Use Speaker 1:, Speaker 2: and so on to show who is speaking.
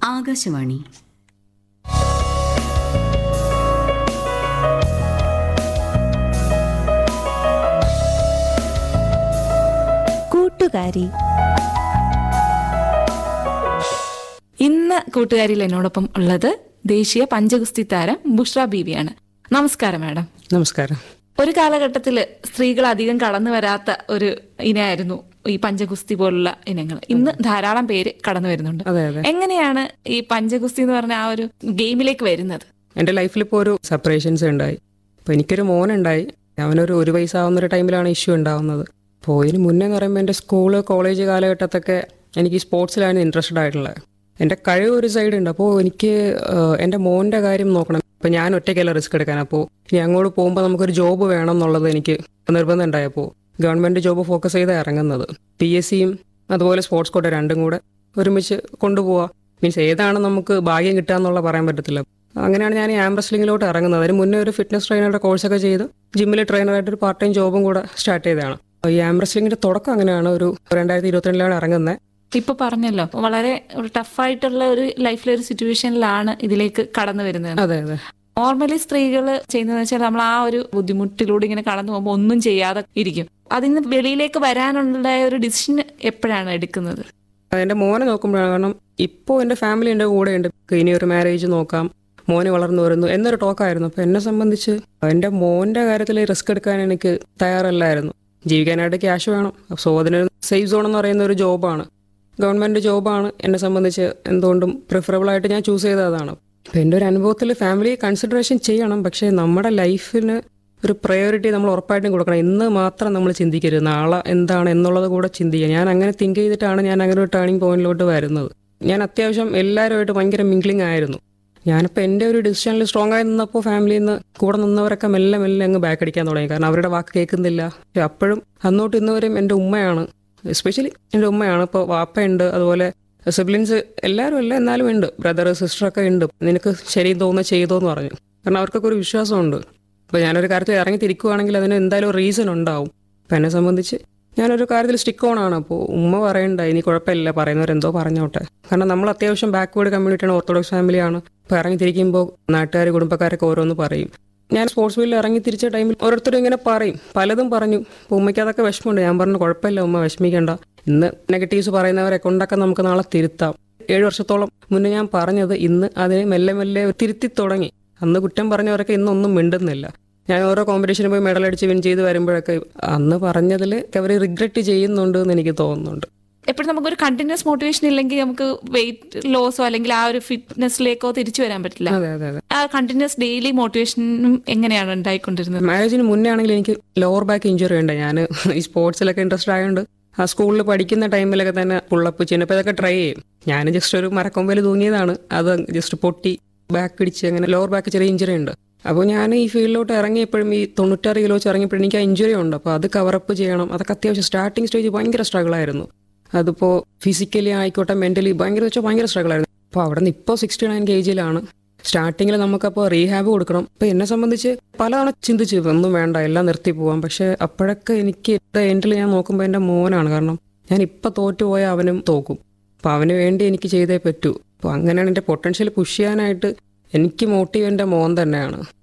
Speaker 1: ആകാശവാണി
Speaker 2: കൂട്ടുകാരി
Speaker 3: ഇന്ന് കൂട്ടുകാരിൽ എന്നോടൊപ്പം ഉള്ളത് ദേശീയ പഞ്ചഗുസ്തി താരം ബുഷ്ര ബീവിയാണ് നമസ്കാരം മാഡം
Speaker 4: നമസ്കാരം
Speaker 3: ഒരു കാലഘട്ടത്തിൽ സ്ത്രീകൾ അധികം കടന്നു വരാത്ത ഒരു ഇനമായിരുന്നു ഈ പഞ്ചഗുസ്തി പോലുള്ള ഇനങ്ങൾ ഇന്ന് ധാരാളം പേര് കടന്നു വരുന്നുണ്ട്
Speaker 4: അതെ അതെ
Speaker 3: എങ്ങനെയാണ് ഈ പഞ്ചഗുസ്തി എന്ന് പറഞ്ഞ ആ ഒരു ഗെയിമിലേക്ക് വരുന്നത്
Speaker 4: എൻ്റെ ലൈഫിൽ ഇപ്പോൾ ഒരു സെപ്പറേഷൻസ് ഉണ്ടായി അപ്പോൾ എനിക്കൊരു മോനുണ്ടായി അവനൊരു ഒരു വയസ്സാവുന്ന ഒരു ടൈമിലാണ് ഇഷ്യൂ ഉണ്ടാവുന്നത് അപ്പോൾ ഇതിന് മുന്നേ എന്ന് പറയുമ്പോൾ എൻ്റെ സ്കൂള് കോളേജ് കാലഘട്ടത്തൊക്കെ എനിക്ക് സ്പോർട്സിലാണ് ഇൻട്രസ്റ്റഡ് ആയിട്ടുള്ളത് എൻ്റെ കഴിവ് ഒരു സൈഡ് ഉണ്ട് അപ്പോൾ എനിക്ക് ആഹ്, എൻ്റെ മോൻ്റെ കാര്യം നോക്കണം ഇപ്പം ഞാൻ ഒറ്റയ്ക്കല്ല റിസ്ക് എടുക്കാൻ അപ്പോൾ ഇനി അങ്ങോട്ട് പോകുമ്പോൾ നമുക്കൊരു ജോബ് വേണം എന്നുള്ളത് എനിക്ക് നിർബന്ധം ഉണ്ടായപ്പോൾ ഗവൺമെൻറ് ജോബ് ഫോക്കസ് ചെയ്ത് ഇറങ്ങുന്നത് പി എസ് സിയും അതുപോലെ സ്പോർട്സ് കോട്ട രണ്ടും കൂടെ ഒരുമിച്ച് കൊണ്ടുപോവാ മീൻസ് ഏതാണ് നമുക്ക് ഭാഗ്യം കിട്ടുക എന്നുള്ള പറയാൻ പറ്റത്തില്ല അങ്ങനെയാണ് ഞാൻ ഈ ആം റെസ്ലിംഗിലോട്ട് ഇറങ്ങുന്നത് അതിന് മുന്നേ ഒരു ഫിറ്റ്നസ് ട്രെയിനറുടെ കോഴ്സൊക്കെ ചെയ്ത് ജിമ്മിൽ ട്രെയിനറായിട്ട് ഒരു പാർട്ട് ടൈം ജോബും കൂടെ സ്റ്റാർട്ട് ചെയ്തതാണ് അപ്പോൾ ഈ ആം റെസ്ലിംഗിന്റെ തുടക്കം അങ്ങനെയാണ് ഒരു രണ്ടായിരത്തി ഇരുപത്തിരണ്ടിലാണ് ഇറങ്ങുന്നത്
Speaker 3: ഇപ്പൊ പറഞ്ഞല്ലോ വളരെ ഒരു ടഫായിട്ടുള്ള ഒരു ലൈഫിലെ ഒരു സിറ്റുവേഷനിലാണ് ഇതിലേക്ക് കടന്നു വരുന്നത്
Speaker 4: അതെ അതെ
Speaker 3: നോർമലി സ്ത്രീകൾ ചെയ്യുന്നതെന്ന് വെച്ചാൽ നമ്മൾ ആ ഒരു ബുദ്ധിമുട്ടിലൂടെ ഇങ്ങനെ കടന്നു പോകുമ്പോൾ ഒന്നും ചെയ്യാതെ ഇരിക്കും അതിന് വെളിയിലേക്ക് വരാനുള്ള ഒരു ഡിസിഷൻ എപ്പോഴാണ് എടുക്കുന്നത്
Speaker 4: എൻ്റെ മോനെ നോക്കുമ്പോഴാണ് കാരണം ഇപ്പോൾ എൻ്റെ ഫാമിലി എൻ്റെ കൂടെ ഉണ്ട് ഇനി ഒരു മാരേജ് നോക്കാം മോനെ വളർന്നു വരുന്നു എന്നൊരു ടോക്കായിരുന്നു അപ്പോൾ എന്നെ സംബന്ധിച്ച് എൻ്റെ മോൻ്റെ കാര്യത്തിൽ റിസ്ക് എടുക്കാൻ എനിക്ക് തയ്യാറല്ലായിരുന്നു ജീവിക്കാനായിട്ട് ക്യാഷ് വേണം സോ അതിനൊരു സേഫ് സോൺ എന്ന് പറയുന്ന ഒരു ജോബാണ് ഗവൺമെൻറ് ജോബാണ് എന്നെ സംബന്ധിച്ച് എന്തുകൊണ്ടും പ്രിഫറബിൾ ആയിട്ട് ഞാൻ ചൂസ് ചെയ്തത് അതാണ് അപ്പം എൻ്റെ ഒരു അനുഭവത്തിൽ ഫാമിലി കൺസിഡറേഷൻ ചെയ്യണം പക്ഷേ നമ്മുടെ ലൈഫിന് ഒരു പ്രയോറിറ്റി നമ്മൾ ഉറപ്പായിട്ടും കൊടുക്കണം ഇന്ന് മാത്രം നമ്മൾ ചിന്തിക്കരുത് നാളെ എന്താണ് എന്നുള്ളത് കൂടെ ചിന്തിക്കുക ഞാൻ അങ്ങനെ തിങ്ക് ചെയ്തിട്ടാണ് ഞാൻ അങ്ങനെ ഒരു ടേണിംഗ് പോയിന്റിലോട്ട് വരുന്നത് ഞാൻ അത്യാവശ്യം എല്ലാവരുമായിട്ട് ഭയങ്കര മിംഗ്ലിംഗ് ആയിരുന്നു ഞാനിപ്പോൾ എൻ്റെ ഒരു ഡിസിഷനിൽ സ്ട്രോങ് ആയി നിന്നപ്പോൾ ഫാമിലിയിൽ നിന്ന് കൂടെ നിന്നവരൊക്കെ മെല്ലെ മെല്ലെ അങ്ങ് ബാക്ക് അടിക്കാൻ തുടങ്ങി കാരണം അവരുടെ വാക്ക് കേൾക്കുന്നില്ല പക്ഷെ അപ്പോഴും അന്നോട്ട് ഇന്നുവരെയും എൻ്റെ ഉമ്മയാണ് എസ്പെഷ്യലി എൻ്റെ ഉമ്മയാണ് ഇപ്പോൾ വാപ്പയുണ്ട് അതുപോലെ സിബ്ലിൻസ് എല്ലാവരും അല്ല എന്നാലും ഉണ്ട് ബ്രദർ സിസ്റ്ററൊക്കെ ഉണ്ട് നിനക്ക് ശരി തോന്നുന്ന ചെയ്തോ എന്ന് പറഞ്ഞു കാരണം അവർക്കൊക്കെ ഒരു വിശ്വാസമുണ്ട് അപ്പോൾ ഞാനൊരു കാര്യത്തിൽ ഇറങ്ങി തിരിക്കുവാണെങ്കിൽ അതിന് എന്തായാലും റീസൺ ഉണ്ടാവും അപ്പം എന്നെ സംബന്ധിച്ച് ഞാനൊരു കാര്യത്തിൽ സ്റ്റിക്ക് ഓൺ ആണ് അപ്പോൾ ഉമ്മ പറയണ്ട ഇനി കുഴപ്പമില്ല പറയുന്നവരെന്തോ പറഞ്ഞോട്ടെ കാരണം നമ്മൾ അത്യാവശ്യം ബാക്ക്വേർഡ് കമ്മ്യൂണിറ്റിയാണ് ഓർത്തഡോക്സ് ഫാമിലിയാണ് ഇപ്പോൾ ഇറങ്ങി തിരിക്കുമ്പോൾ നാട്ടുകാർ കുടുംബക്കാരൊക്കെ ഓരോന്ന് പറയും ഞാൻ സ്പോർട്സ് ഫീൽഡിൽ ഇറങ്ങി തിരിച്ച ടൈമിൽ ഓരോരുത്തരും ഇങ്ങനെ പറയും പലതും പറഞ്ഞു അപ്പോൾ ഉമ്മയ്ക്ക് അതൊക്കെ വിഷമമുണ്ട് ഞാൻ പറഞ്ഞു കുഴപ്പമില്ല ഉമ്മ വിഷമിക്കേണ്ട ഇന്ന് നെഗറ്റീവ്സ് പറയുന്നവരെ കൊണ്ടൊക്കെ നമുക്ക് നാളെ തിരുത്താം ഏഴ് വർഷത്തോളം മുന്നേ ഞാൻ പറഞ്ഞത് ഇന്ന് അതിനെ മെല്ലെ മെല്ലെ തിരുത്തി തുടങ്ങി അന്ന് കുറ്റം പറഞ്ഞവരൊക്കെ ഇന്നൊന്നും മിണ്ടുന്നില്ല ഞാൻ ഓരോ കോമ്പറ്റീഷന് പോയി മെഡൽ അടിച്ച് വിൻ ചെയ്ത് വരുമ്പോഴൊക്കെ അന്ന് പറഞ്ഞതിൽ അവർ റിഗ്രറ്റ് ചെയ്യുന്നുണ്ട് എന്ന് എനിക്ക് തോന്നുന്നുണ്ട്
Speaker 3: എപ്പോഴും നമുക്കൊരു കണ്ടിന്യൂസ് മോട്ടിവേഷൻ ഇല്ലെങ്കിൽ നമുക്ക് വെയിറ്റ് ലോസോ അല്ലെങ്കിൽ ആ ഒരു ഫിറ്റ്നസ്സിലേക്കോ തിരിച്ചു വരാൻ പറ്റില്ല
Speaker 4: അതെ അതെ അതെ
Speaker 3: ആ കണ്ടിന്യൂസ് ഡെയിലി മോട്ടിവേഷനും എങ്ങനെയാണ് ഉണ്ടായിക്കൊണ്ടിരുന്നത്
Speaker 4: മാരേജിന് മുന്നേ ആണെങ്കിൽ എനിക്ക് ലോവർ ബാക്ക് ഇഞ്ചുറി ഉണ്ട് ഞാൻ ഈ സ്പോർട്സിലൊക്കെ ഇൻട്രസ്റ്റ് ആയതുകൊണ്ട് ആ സ്കൂളിൽ പഠിക്കുന്ന ടൈമിലൊക്കെ തന്നെ പുള്ളപ്പ് ചെയ്യുന്നപ്പോൾ ഇതൊക്കെ ട്രൈ ചെയ്യും ഞാൻ ജസ്റ്റ് ഒരു മരക്കൊമ്പയിൽ തൂങ്ങിയതാണ് അത് ജസ്റ്റ് പൊട്ടി ബാക്ക് ഇടിച്ച് അങ്ങനെ ലോവർ ബാക്ക് ചെറിയ ഇഞ്ചുറി ഉണ്ട് അപ്പോൾ ഞാൻ ഈ ഫീൽഡിലോട്ട് ഇറങ്ങിയപ്പോഴും ഈ തൊണ്ണൂറ്റാറ് കിലോ വെച്ച് ഇറങ്ങിയപ്പോഴും എനിക്ക് ആ ഇഞ്ചുറി ഉണ്ട് അപ്പോൾ അത് കവറപ്പ് ചെയ്യണം അതൊക്കെ അത്യാവശ്യം സ്റ്റാർട്ടിങ് സ്റ്റേജ് ഭയങ്കര സ്ട്രഗിൾ ആയിരുന്നു അതിപ്പോൾ ഫിസിക്കലി ആയിക്കോട്ടെ മെന്റലി ഭയങ്കര വെച്ചാൽ ഭയങ്കര സ്ട്രഗിൾ ആയിരുന്നു അപ്പോൾ അവിടെ നിന്ന് ഇപ്പോൾ സിക്സ്റ്റി നയൻ കെ ജിയിലാണ് സ്റ്റാർട്ടിങ്ങിൽ നമുക്കപ്പോൾ റീഹാബ് കൊടുക്കണം അപ്പോൾ എന്നെ സംബന്ധിച്ച് പലതവണ ചിന്തിച്ചു ഒന്നും വേണ്ട എല്ലാം നിർത്തി പോവാം പക്ഷേ അപ്പോഴൊക്കെ എനിക്ക് എൻഡിൽ ഞാൻ നോക്കുമ്പോൾ എൻ്റെ മോനാണ് കാരണം ഞാൻ ഇപ്പം തോറ്റുപോയാൽ അവനും തോക്കും അപ്പോൾ അവന് വേണ്ടി എനിക്ക് ചെയ്തേ പറ്റൂ അപ്പോൾ അങ്ങനെയാണ് എൻ്റെ പൊട്ടൻഷ്യൽ പുഷ് ചെയ്യാനായിട്ട് എനിക്ക് മോട്ടീവ് എൻ്റെ മോൻ തന്നെയാണ്